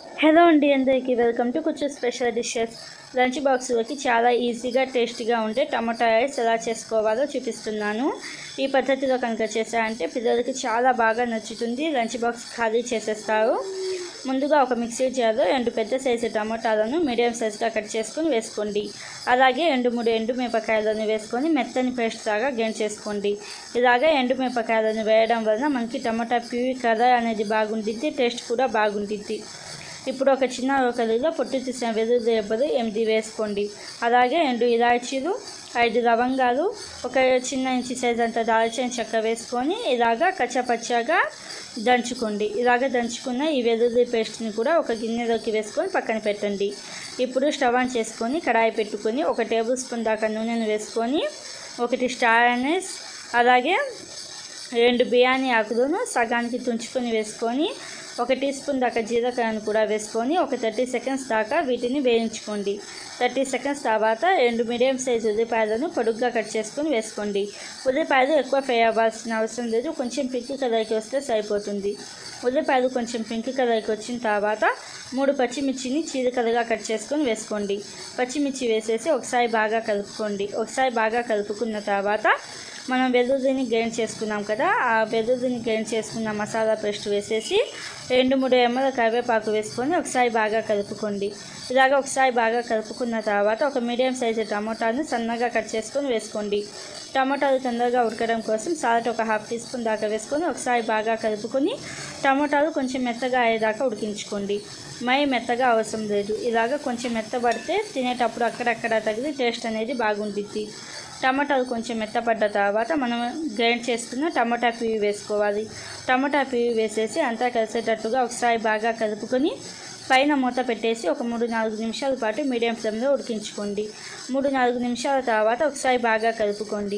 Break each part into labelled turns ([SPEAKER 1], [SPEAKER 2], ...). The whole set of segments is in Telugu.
[SPEAKER 1] హలో అండి అందరికీ వెల్కమ్ టు కొంచెం స్పెషల్ డిషెస్ లంచ్ బాక్స్లోకి చాలా ఈజీగా టేస్టీగా ఉంటే టమాటా రైస్ ఎలా చేసుకోవాలో చూపిస్తున్నాను ఈ పద్ధతిలో కనుక చేశారంటే పిల్లలకి చాలా బాగా నచ్చుతుంది లంచ్ బాక్స్ ఖాళీ చేసేస్తారు ముందుగా ఒక మిక్సీ జార్లో రెండు పెద్ద సైజు టమాటాలను మీడియం సైజుగా కట్ చేసుకొని వేసుకోండి అలాగే రెండు మూడు ఎండు మిరపకాయలను వేసుకొని మెత్తని పేస్ట్ లాగా గ్రైండ్ చేసుకోండి ఇలాగే ఎండు మిరపకాయలను వేయడం వలన మనకి టమాటా ప్యూరీ కలర్ అనేది బాగుంటుంది టేస్ట్ కూడా బాగుంటుంది ఇప్పుడు ఒక చిన్న రోకలిలో పొట్టు తీసిన వెల్లుల్లి రెబ్బలు ఎనిమిది వేసుకోండి అలాగే రెండు ఇలాచీలు ఐదు లవంగాలు ఒక చిన్న ఇంచి సైజ్ అంత దాల్చిన చెక్క వేసుకొని ఇలాగా కచ్చపచ్చగా దంచుకోండి ఇలాగ దంచుకున్న ఈ వెల్లుల్లి పేస్ట్ని కూడా ఒక గిన్నెలోకి వేసుకొని పక్కన పెట్టండి ఇప్పుడు స్టవ్ ఆన్ చేసుకొని కడాయి పెట్టుకొని ఒక టేబుల్ స్పూన్ దాకా నూనెను వేసుకొని ఒకటి స్టార్ అనీస్ అలాగే రెండు బిర్యానీ ఆకులను సగానికి తుంచుకొని వేసుకొని ఒక టీ స్పూన్ దాకా జీలకర్రను కూడా వేసుకొని ఒక థర్టీ సెకండ్స్ దాకా వీటిని వేయించుకోండి థర్టీ సెకండ్స్ తర్వాత రెండు మీడియం సైజ్ ఉల్లిపాయలను పొడుగ్గా కట్ చేసుకొని వేసుకోండి ఉల్లిపాయలు ఎక్కువ ఫ్రై అవ్వాల్సిన అవసరం లేదు కొంచెం పింక్ కలర్కి వస్తే సరిపోతుంది ఉల్లిపాయలు కొంచెం పింక్ కలర్కి వచ్చిన తర్వాత మూడు పచ్చిమిర్చిని చీలికలుగా కట్ చేసుకొని వేసుకోండి పచ్చిమిర్చి వేసేసి ఒకసారి బాగా కలుపుకోండి ఒకసారి బాగా కలుపుకున్న తర్వాత మనం వెల్లుల్లిని గ్రైండ్ చేసుకున్నాం కదా ఆ వెల్లుల్లిని గ్రైండ్ చేసుకున్న మసాలా పేస్ట్ వేసేసి రెండు మూడు ఎమ్మల కరివేపాకు వేసుకొని ఒకసారి బాగా కలుపుకోండి ఇలాగ ఒకసారి బాగా కలుపుకున్న తర్వాత ఒక మీడియం సైజు టమోటాను సన్నగా కట్ చేసుకొని వేసుకోండి టమోటాలు తొందరగా ఉడకడం కోసం సాల్ట్ ఒక హాఫ్ టీ స్పూన్ దాకా వేసుకొని ఒకసారి బాగా కలుపుకొని టమోటాలు కొంచెం మెత్తగా అయ్యేదాకా ఉడికించుకోండి మై మెత్తగా అవసరం లేదు ఇలాగ కొంచెం మెత్తబడితే తినేటప్పుడు అక్కడక్కడ తగిలి టేస్ట్ అనేది బాగుంటుంది టమాటాలు కొంచెం మెత్తపడ్డ తర్వాత మనం గ్రైండ్ చేసుకున్న టమాటా పివి వేసుకోవాలి టమాటా పివి వేసేసి అంతా కలిసేటట్టుగా ఒకసారి బాగా కలుపుకొని పైన మూత పెట్టేసి ఒక మూడు నాలుగు నిమిషాల పాటు మీడియం ఫ్లేమ్లో ఉడికించుకోండి మూడు నాలుగు నిమిషాల తర్వాత ఒకసారి బాగా కలుపుకోండి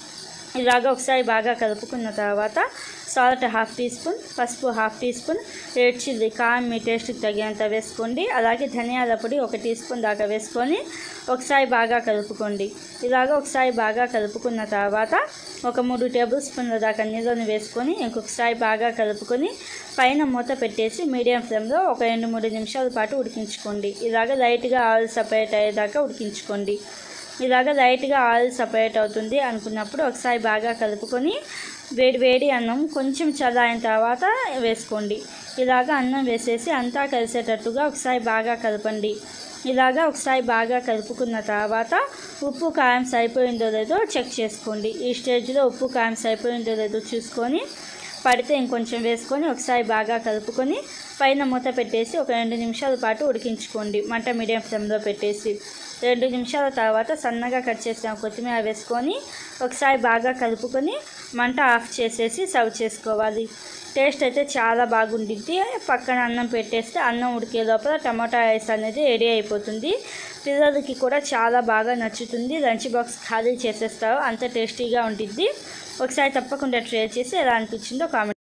[SPEAKER 1] ఇలాగ ఒకసారి బాగా కలుపుకున్న తర్వాత సాల్ట్ హాఫ్ టీ స్పూన్ పసుపు half teaspoon red chilli కారం మీ టేస్ట్కి తగినంత వేసుకోండి అలాగే ధనియాల పొడి ఒక టీ స్పూన్ దాకా వేసుకొని ఒకసారి బాగా కలుపుకోండి ఇలాగ ఒకసారి బాగా కలుపుకున్న తర్వాత ఒక మూడు టేబుల్ స్పూన్ల దాకా నీళ్ళని వేసుకొని ఇంకొకసారి బాగా కలుపుకొని పైన మూత పెట్టేసి మీడియం ఫ్లేమ్లో ఒక రెండు మూడు నిమిషాల పాటు ఉడికించుకోండి ఇలాగ లైట్గా ఆయిల్ సపరేట్ అయ్యేదాకా ఉడికించుకోండి ఇలాగ లైట్గా ఆయిల్ సపరేట్ అవుతుంది అనుకున్నప్పుడు ఒకసారి బాగా కలుపుకొని వేడి వేడి అన్నం కొంచెం చల్లారిన తర్వాత వేసుకోండి ఇలాగ అన్నం వేసేసి అంతా కలిసేటట్టుగా ఒకసారి బాగా కలపండి ఇలాగా ఒకసారి బాగా కలుపుకున్న తర్వాత ఉప్పు కారం సరిపోయిందో లేదో చెక్ చేసుకోండి ఈ స్టేజ్లో ఉప్పు కారం సరిపోయిందో లేదో చూసుకొని పడితే ఇంకొంచెం వేసుకొని ఒకసారి బాగా కలుపుకొని పైన మూత పెట్టేసి ఒక రెండు నిమిషాల పాటు ఉడికించుకోండి మంట మీడియం ఫ్లేమ్లో పెట్టేసి రెండు నిమిషాల తర్వాత సన్నగా కట్ చేసిన కొత్తిమీర వేసుకొని ఒకసారి బాగా కలుపుకొని మంట ఆఫ్ చేసేసి సర్వ్ చేసుకోవాలి టేస్ట్ అయితే చాలా బాగుంటుంది పక్కన అన్నం పెట్టేస్తే అన్నం ఉడికే లోపల టమాటా రైస్ అనేది రెడీ అయిపోతుంది పిల్లలకి కూడా చాలా బాగా నచ్చుతుంది లంచ్ బాక్స్ ఖాళీ చేసేస్తారు అంత టేస్టీగా ఉంటుంది ఒకసారి తప్పకుండా ట్రై చేసి ఎలా అనిపించిందో కామెంట్